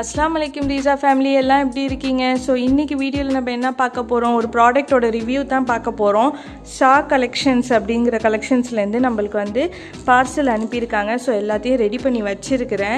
அஸ்லாம் வலைக்கும் ரீசா ஃபேமிலி எல்லாம் எப்படி இருக்கீங்க ஸோ இன்றைக்கி வீடியோவில் நம்ம என்ன பார்க்க போகிறோம் ஒரு ப்ராடக்ட்டோட ரிவ்யூ தான் பார்க்க போகிறோம் ஷா கலெக்ஷன்ஸ் அப்படிங்கிற கலெக்ஷன்ஸ்லேருந்து நம்மளுக்கு வந்து பார்சல் அனுப்பியிருக்காங்க ஸோ எல்லாத்தையும் ரெடி பண்ணி வச்சுருக்கிறேன்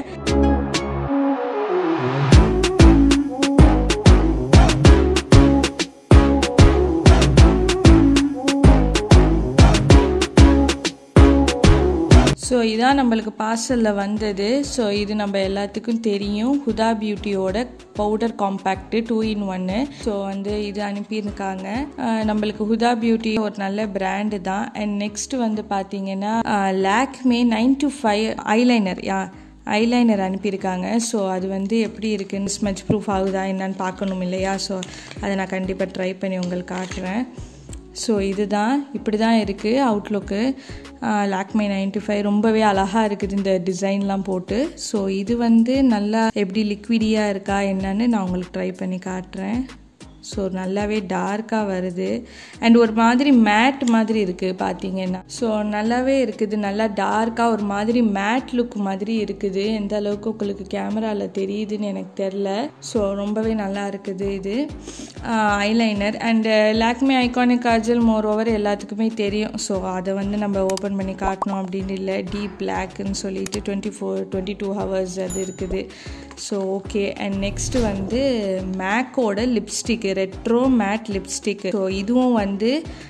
ஸோ இதான் நம்மளுக்கு பார்சலில் வந்தது ஸோ இது நம்ம எல்லாத்துக்கும் தெரியும் ஹுதா பியூட்டியோட பவுடர் காம்பேக்ட்டு டூ இன் ஒன்று ஸோ வந்து இது அனுப்பியிருக்காங்க அஹ் நம்மளுக்கு ஹுதா பியூட்டி ஒரு நல்ல பிராண்டு தான் அண்ட் நெக்ஸ்ட் வந்து பார்த்தீங்கன்னா Lakme nine to five eyeliner yeah eyeliner அனுப்பியிருக்காங்க ஸோ அது வந்து எப்படி இருக்குன்னு ஸ்மச் ப்ரூஃப் ஆகுதா என்னன்னு பார்க்கணும் இல்லையா ஸோ அதை நான் கண்டிப்பாக ட்ரை பண்ணி உங்களுக்கு காட்டுறேன் ஸோ இதுதான் இப்படி தான் இருக்குது அவுட்லுக்கு லாக்மே நைன்டி ஃபைவ் ரொம்பவே அழகாக இருக்குது இந்த டிசைன்லாம் போட்டு ஸோ இது வந்து நல்லா எப்படி லிக்விடியாக இருக்கா என்னன்னு நான் உங்களுக்கு ட்ரை பண்ணி காட்டுறேன் ஸோ நல்லாவே டார்க்காக வருது அண்ட் ஒரு மாதிரி மேட் மாதிரி இருக்குது பார்த்தீங்கன்னா ஸோ நல்லாவே இருக்குது நல்லா டார்க்காக ஒரு மாதிரி மேட் லுக் மாதிரி இருக்குது எந்த அளவுக்கு உங்களுக்கு கேமராவில் தெரியுதுன்னு எனக்கு தெரில ஸோ ரொம்பவே நல்லா இருக்குது இது eyeliner and Lakme iconic kajal more over எல்லாத்துக்குமே தெரியும் ஸோ அதை வந்து நம்ம ஓப்பன் பண்ணி காட்டணும் அப்படின்னு இல்லை டீப் பிளாக்னு சொல்லிட்டு twenty four twenty two hours அது இருக்குது ஸோ ஓகே அண்ட் நெக்ஸ்ட் வந்து மேக்கோட lipstick retro matte lipstick so இதுவும் வந்து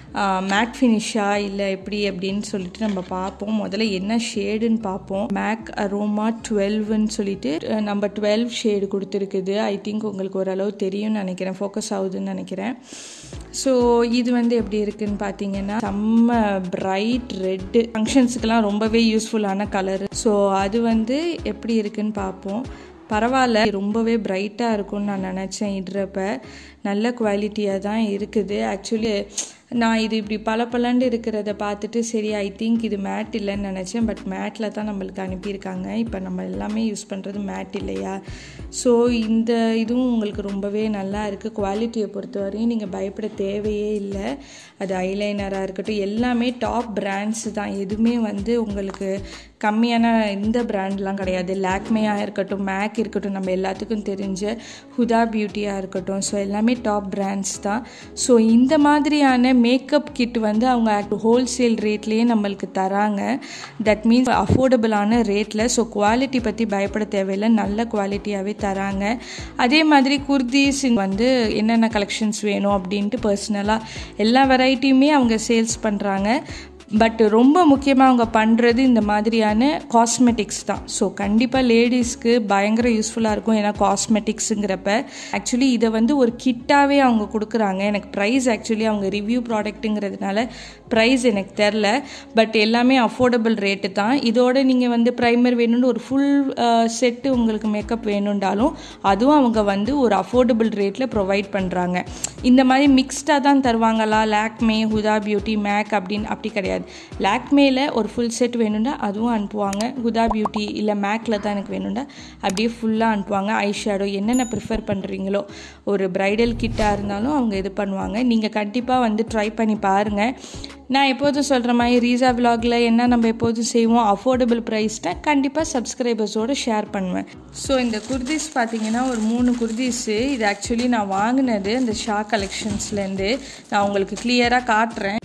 மேட் ஃபினிஷா இல்லை எப்படி அப்படின்னு சொல்லிட்டு நம்ம பார்ப்போம் முதல்ல என்ன ஷேடுன்னு பார்ப்போம் மேக் அரோமா டுவெல்வ்னு சொல்லிட்டு நம்ம டுவெல் ஷேடு கொடுத்துருக்குது ஐ திங்க் உங்களுக்கு ஓரளவு தெரியும்னு நினைக்கிறேன் ஃபோக்கஸ் ஆகுதுன்னு நினைக்கிறேன் ஸோ இது வந்து எப்படி இருக்குன்னு பார்த்தீங்கன்னா செம்ம பிரைட் ரெட்டு ஃபங்க்ஷன்ஸுக்கெல்லாம் ரொம்பவே யூஸ்ஃபுல்லான கலரு ஸோ அது வந்து எப்படி இருக்குன்னு பார்ப்போம் பரவாயில்ல ரொம்பவே பிரைட்டாக இருக்கும்னு நான் நினச்சேன் இடுறப்ப நல்ல குவாலிட்டியாக தான் இருக்குது ஆக்சுவலி நான் இது இப்படி பல பலண்டு இருக்கிறத பார்த்துட்டு சரி ஐ திங்க் இது மேட் இல்லைன்னு நினச்சேன் பட் மேட்டில் தான் நம்மளுக்கு அனுப்பியிருக்காங்க இப்போ நம்ம எல்லாமே யூஸ் பண்ணுறது மேட் இல்லையா ஸோ இந்த இதுவும் உங்களுக்கு ரொம்பவே நல்லா இருக்குது குவாலிட்டியை பொறுத்த வரையும் நீங்கள் பயப்பட தேவையே இல்லை அது ஐலைனராக இருக்கட்டும் எல்லாமே டாப் பிராண்ட்ஸ் தான் எதுவுமே வந்து உங்களுக்கு கம்மியான இந்த பிராண்ட்லாம் கிடையாது லாக்மேயாக இருக்கட்டும் மேக் இருக்கட்டும் நம்ம எல்லாத்துக்கும் தெரிஞ்ச ஹுதா பியூட்டியாக இருக்கட்டும் ஸோ எல்லாமே டாப் பிராண்ட்ஸ் தான் ஸோ இந்த மாதிரியான மேக்கப் கிட் வந்து அவங்க ஹோல்சேல் ரேட்லேயே நம்மளுக்கு தராங்க தட் மீன்ஸ் அஃபோர்டபுளான ரேட்டில் ஸோ குவாலிட்டி பற்றி பயப்பட தேவையில்லை நல்ல குவாலிட்டியாகவே தராங்க அதே மாதிரி குர்தீஸ் வந்து என்னென்ன கலெக்ஷன்ஸ் வேணும் அப்படின்ட்டு பர்சனலாக எல்லா வெரைட்டியுமே அவங்க சேல்ஸ் பண்ணுறாங்க பட் ரொம்ப முக்கியமாக அவங்க பண்ணுறது இந்த மாதிரியான காஸ்மெட்டிக்ஸ் தான் ஸோ கண்டிப்பாக லேடிஸ்க்கு பயங்கர யூஸ்ஃபுல்லாக இருக்கும் ஏன்னா காஸ்மெட்டிக்ஸுங்கிறப்ப ஆக்சுவலி இதை வந்து ஒரு கிட்டாகவே அவங்க கொடுக்குறாங்க எனக்கு ப்ரைஸ் ஆக்சுவலி அவங்க ரிவ்யூ ப்ராடக்ட்டுங்கிறதுனால ப்ரைஸ் எனக்கு தெரில பட் எல்லாமே அஃபோர்டபுள் ரேட்டு தான் இதோட நீங்கள் வந்து ப்ரைமர் வேணும்னு ஒரு ஃபுல் செட்டு உங்களுக்கு மேக்கப் வேணுண்டாலும் அதுவும் அவங்க வந்து ஒரு அஃபோர்டபுள் ரேட்டில் ப்ரொவைட் பண்ணுறாங்க இந்த மாதிரி மிக்ஸ்டாக தான் தருவாங்களா லேக்மே ஹுதா பியூட்டி மேக் அப்படின்னு அப்படி கிடையாது லேக்மேல ஒரு ஃபுல் செட் வேணும்னா அதுவும் அனுப்புவாங்க ஹுதா பியூட்டி இல்லை மேக்கில் தான் எனக்கு வேணும்னா அப்படியே ஃபுல்லாக அனுப்புவாங்க ஐ ஷேடோ என்னென்ன ப்ரிஃபர் பண்ணுறீங்களோ ஒரு ப்ரைடல் கிட்டாக இருந்தாலும் அவங்க இது பண்ணுவாங்க நீங்கள் கண்டிப்பாக வந்து ட்ரை பண்ணி பாருங்கள் நான் எப்போதும் சொல்கிற மாதிரி ரீசா விலாகில் என்ன நம்ம எப்போதும் செய்வோம் அஃபோர்டபுள் ப்ரைஸ்ட்டை கண்டிப்பாக சப்ஸ்கிரைபர்ஸோடு ஷேர் பண்ணுவேன் ஸோ இந்த குர்தீஸ் பார்த்தீங்கன்னா ஒரு மூணு குர்தீஸு இது ஆக்சுவலி நான் வாங்கினது இந்த ஷா கலெக்ஷன்ஸ்லேருந்து நான் உங்களுக்கு கிளியராக காட்டுறேன்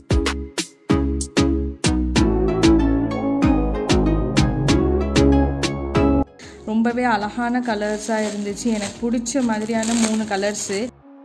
ரொம்பவே அழகான கலர்ஸாக இருந்துச்சு எனக்கு பிடிச்ச மாதிரியான மூணு கலர்ஸு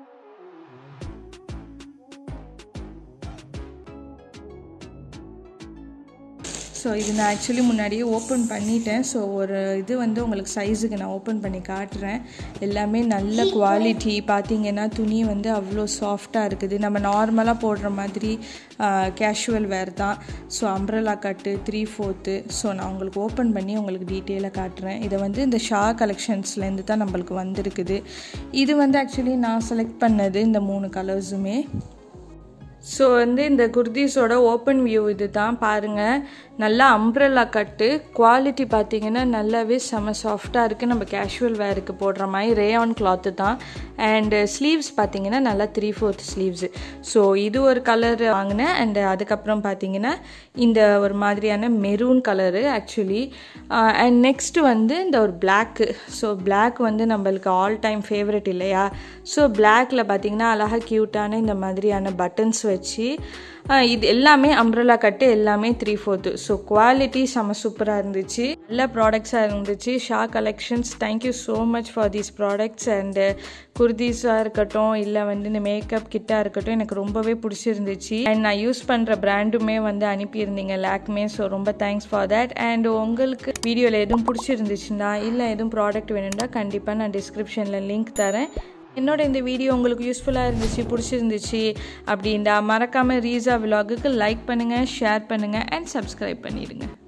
ஸோ இது நான் ஆக்சுவலி முன்னாடியே ஓப்பன் பண்ணிட்டேன் ஸோ ஒரு இது வந்து உங்களுக்கு சைஸுக்கு நான் ஓப்பன் பண்ணி காட்டுறேன் எல்லாமே நல்ல குவாலிட்டி பார்த்தீங்கன்னா துணி வந்து அவ்வளோ சாஃப்டாக இருக்குது நம்ம நார்மலாக போடுற மாதிரி கேஷுவல் வேர் தான் so umbrella cut three fourth so நான் உங்களுக்கு ஓப்பன் பண்ணி உங்களுக்கு டீட்டெயிலாக காட்டுறேன் இதை வந்து இந்த ஷா கலெக்ஷன்ஸ்லேருந்து தான் நம்மளுக்கு வந்திருக்குது இது வந்து ஆக்சுவலி நான் செலக்ட் பண்ணது இந்த மூணு கலர்ஸுமே ஸோ வந்து இந்த குர்தீஸோட ஓப்பன் வியூ இது தான் பாருங்கள் நல்லா அம்ப்ரெல்லா கட்டு குவாலிட்டி பார்த்தீங்கன்னா நல்லாவே செம சாஃப்டாக இருக்குது நம்ம கேஷுவல் வேருக்கு போடுற மாதிரி ரேயான் கிளாத்து தான் அண்டு ஸ்லீவ்ஸ் பார்த்தீங்கன்னா நல்லா த்ரீ ஃபோர்த் ஸ்லீவ்ஸு ஸோ இது ஒரு கலர் வாங்கினேன் அண்டு அதுக்கப்புறம் பார்த்தீங்கன்னா இந்த ஒரு மாதிரியான maroon colour actually and next வந்து இந்த ஒரு பிளாக்கு ஸோ பிளாக் வந்து நம்மளுக்கு ஆல் டைம் ஃபேவரட் இல்லையா ஸோ பிளாக்கில் பார்த்தீங்கன்னா அழகாக க்யூட்டான இந்த மாதிரியான பட்டன்ஸ் வச்சு இது எல்லாமே அம்ப்ரலா கட்டு எல்லாமே த்ரீ ஃபோர்த்து ஸோ குவாலிட்டி செம சூப்பராக இருந்துச்சு நல்ல ப்ராடக்ட்ஸாக இருந்துச்சு Shah collections thank you so much for these products and குர்தீஸாக இருக்கட்டும் இல்லை வந்து இந்த மேக்கப் கிட்டாக இருக்கட்டும் எனக்கு ரொம்பவே பிடிச்சிருந்துச்சு அண்ட் நான் யூஸ் பண்ணுற பிராண்டுமே வந்து அனுப்பியிருந்தீங்க லேக்மே ஸோ ரொம்ப தேங்க்ஸ் ஃபார் தேட் அண்ட் உங்களுக்கு வீடியோவில் எதுவும் பிடிச்சிருந்துச்சுன்னா இல்லை எதுவும் ப்ராடக்ட் வேணும்னா கண்டிப்பாக நான் டிஸ்கிரிப்ஷனில் லிங்க் தரேன் என்னோட இந்த வீடியோ உங்களுக்கு யூஸ்ஃபுல்லாக இருந்துச்சு பிடிச்சிருந்துச்சு அப்படின்டா மறக்காமல் ரீசா விலாகுக்கு லைக் பண்ணுங்கள் ஷேர் பண்ணுங்கள் அண்ட் சப்ஸ்கிரைப் பண்ணிடுங்க